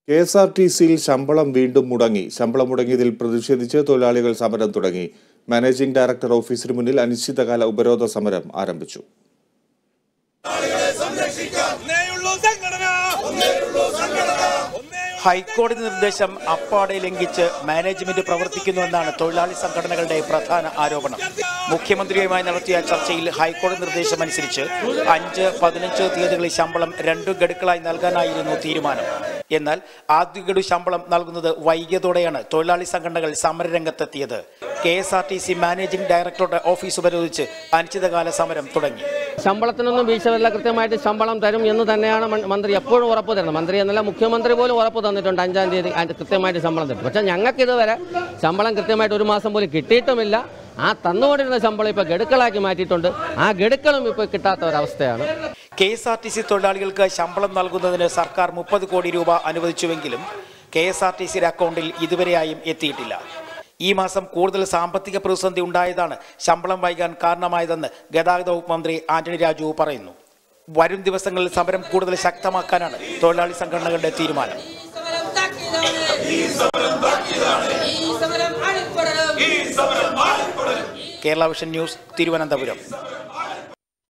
K S R T സിയിൽ ശമ്പളം വീണ്ടും മുടങ്ങി ശമ്പളം മുടങ്ങിയതിൽ പ്രതിഷേധിച്ച് തൊഴിലാളികൾ സമരം തുടങ്ങി മാനേജിംഗ് ഡയറക്ടർ ഓഫീസിന് മുന്നിൽ അനിശ്ചിതകാല ഉപരോധ സമരം ആരംഭിച്ചു ഒന്നേയുള്ളൂ സംഘടന ഹൈക്കോടതി നിർദ്ദേശം അപ്പാടെ ലംഘിച്ച് മാനേജ്മെന്റ് പ്രവർത്തിക്കുന്നുവെന്നാണ് തൊഴിലാളി സംഘടനകളുടെ പ്രധാന ആരോപണം മുഖ്യമന്ത്രിയുമായി നടത്തിയ ചർച്ചയിൽ ഹൈക്കോടതി നിർദ്ദേശം അനുസരിച്ച് അഞ്ച് പതിനഞ്ച് തീയതികളിൽ ശമ്പളം രണ്ടു ഗഡുക്കളായി നൽകാനായിരുന്നു തീരുമാനം എന്നാൽ ആദ്യ ഗഡു ശമ്പളം നൽകുന്നത് വൈകിയതോടെയാണ് തൊഴിലാളി സംഘടനകൾ സമരരംഗത്തെത്തിയത് K S R T C managing ഡയറക്ടറുടെ ഓഫീസ് ഉപരോധിച്ച് അനിശ്ചിതകാല സമരം തുടങ്ങി ശമ്പളത്തിനൊന്നും വീഴ്ചവരില്ല കൃത്യമായിട്ട് ശമ്പളം തരും എന്ന് തന്നെയാണ് മൻ- മന്ത്രി എപ്പോഴും ഉറപ്പ് തരുന്നത് മന്ത്രി എന്നല്ല മുഖ്യമന്ത്രി പോലും ഉറപ്പ് തന്നിട്ടുണ്ട് അഞ്ചാം തീയതി അതിന് കൃത്യമായിട്ട് ശമ്പളം തരും പക്ഷേ ഞങ്ങൾക്ക് ഇതുവരെ ശമ്പളം കൃത്യമായിട്ട് ഒരു മാസം പോലും കിട്ടിയിട്ടുമില്ല ആ തന്നുകൊണ്ടിരുന്ന ശമ്പളം ഇപ്പോൾ ഗഡുക്കളാക്കി മാറ്റിയിട്ടുണ്ട് ആ ഗഡുക്കളും ഇപ്പോൾ കിട്ടാത്ത ഒരവസ്ഥയാണ് K S R T C തൊഴിലാളികൾക്ക് ശമ്പളം നൽകുന്നതിന് സർക്കാർ മുപ്പത് കോടി രൂപ അനുവദിച്ചുവെങ്കിലും കെ എസ് ആർ ടി സിയുടെ അക്കൗണ്ടിൽ ഇതുവരെയായും എത്തിയിട്ടില്ല ഈ മാസം കൂടുതൽ സാമ്പത്തിക പ്രതിസന്ധി ഉണ്ടായതാണ് ശമ്പളം വൈകാൻ കാരണമായതെന്ന് ഗതാഗത വകുപ്പ് മന്ത്രി ആന്റണി രാജു പറയുന്നു വരും ദിവസങ്ങളിൽ സമരം കൂടുതൽ ശക്തമാക്കാനാണ് തൊഴിലാളി സംഘടനകളുടെ തീരുമാനം ഈ സമരം താക്കീതാണ് ഈ സമരം അടിപ്പെടണം കേരള വിഷൻ ന്യൂസ് തിരുവനന്തപുരം